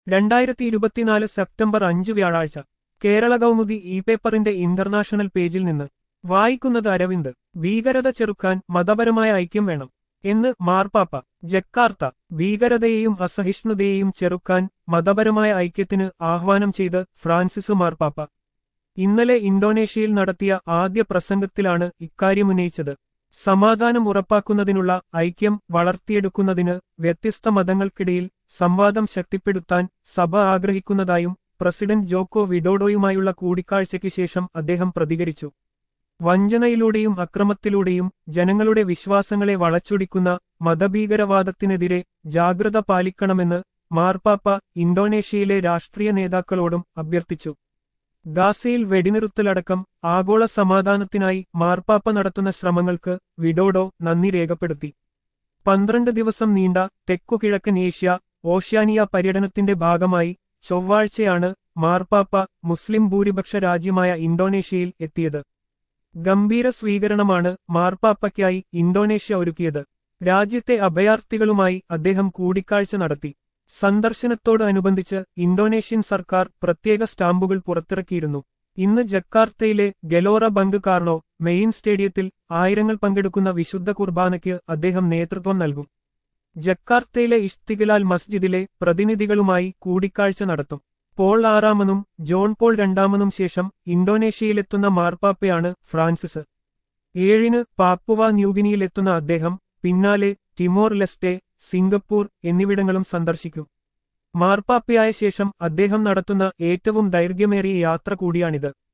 രണ്ടായിരത്തി ഇരുപത്തിനാല് സെപ്റ്റംബർ അഞ്ച് വ്യാഴാഴ്ച കേരള കൗമുദി ഇ പേപ്പറിന്റെ ഇന്റർനാഷണൽ പേജിൽ നിന്ന് വായിക്കുന്നത് അരവിന്ദ് ഭീകരത ചെറുക്കാൻ മതപരമായ ഐക്യം വേണം എന്ന് മാർപ്പാപ്പ ജക്കാർത്ത ഭീകരതയെയും അസഹിഷ്ണുതയെയും ചെറുക്കാൻ മതപരമായ ഐക്യത്തിന് ആഹ്വാനം ചെയ്ത് ഫ്രാൻസിസ് മാർപ്പാപ്പ ഇന്നലെ ഇന്തോനേഷ്യയിൽ നടത്തിയ ആദ്യ പ്രസംഗത്തിലാണ് ഇക്കാര്യമുന്നയിച്ചത് സമാധാനം ഉറപ്പാക്കുന്നതിനുള്ള ഐക്യം വളർത്തിയെടുക്കുന്നതിന് വ്യത്യസ്ത മതങ്ങൾക്കിടയിൽ സംവാദം ശക്തിപ്പെടുത്താൻ സഭ ആഗ്രഹിക്കുന്നതായും പ്രസിഡന്റ് ജോക്കോ വിഡോഡോയുമായുള്ള കൂടിക്കാഴ്ചയ്ക്ക് ശേഷം അദ്ദേഹം പ്രതികരിച്ചു വഞ്ചനയിലൂടെയും അക്രമത്തിലൂടെയും ജനങ്ങളുടെ വിശ്വാസങ്ങളെ വളച്ചൊടിക്കുന്ന മതഭീകരവാദത്തിനെതിരെ ജാഗ്രത പാലിക്കണമെന്ന് മാർപ്പാപ്പ ഇന്തോനേഷ്യയിലെ രാഷ്ട്രീയ നേതാക്കളോടും അഭ്യർത്ഥിച്ചു ഗാസയിൽ വെടിനിറുത്തലടക്കം ആഗോള സമാധാനത്തിനായി മാർപ്പാപ്പ നടത്തുന്ന ശ്രമങ്ങൾക്ക് വിഡോഡോ നന്ദി രേഖപ്പെടുത്തി പന്ത്രണ്ട് ദിവസം നീണ്ട തെക്കുകിഴക്കൻ ഏഷ്യ ഓഷ്യാനിയ പര്യടനത്തിന്റെ ഭാഗമായി ചൊവ്വാഴ്ചയാണ് മാർപ്പാപ്പ മുസ്ലിം ഭൂരിപക്ഷ രാജ്യമായ ഇന്തോനേഷ്യയിൽ എത്തിയത് ഗംഭീര സ്വീകരണമാണ് മാർപ്പാപ്പയ്ക്കായി ഇന്തോനേഷ്യ ഒരുക്കിയത് രാജ്യത്തെ അഭയാർത്ഥികളുമായി അദ്ദേഹം കൂടിക്കാഴ്ച നടത്തി സന്ദർശനത്തോടനുബന്ധിച്ച് ഇന്തോനേഷ്യൻ സർക്കാർ പ്രത്യേക സ്റ്റാമ്പുകൾ പുറത്തിറക്കിയിരുന്നു ഇന്ന് ജക്കാർത്തയിലെ ഗെലോറ ബങ്ക് കാർണോ മെയിൻ സ്റ്റേഡിയത്തിൽ ആയിരങ്ങൾ പങ്കെടുക്കുന്ന വിശുദ്ധ കുർബാനയ്ക്ക് അദ്ദേഹം നേതൃത്വം നൽകും ജക്കാർത്തയിലെ ഇഷ്തിഗലാൽ മസ്ജിദിലെ പ്രതിനിധികളുമായി കൂടിക്കാഴ്ച നടത്തും പോൾ ആറാമനും ജോൺ പോൾ രണ്ടാമനും ശേഷം ഇന്തോനേഷ്യയിലെത്തുന്ന മാർപ്പാപ്പയാണ് ഫ്രാൻസിസ് ഏഴിന് പാപ്പുവ ന്യൂഗിനിയിലെത്തുന്ന അദ്ദേഹം പിന്നാലെ ടിമോർ ലെസ്റ്റെ സിംഗപ്പൂർ എന്നിവിടങ്ങളും സന്ദർശിക്കും മാർപ്പാപ്പയായ ശേഷം അദ്ദേഹം നടത്തുന്ന ഏറ്റവും ദൈർഘ്യമേറിയ യാത്ര കൂടിയാണിത്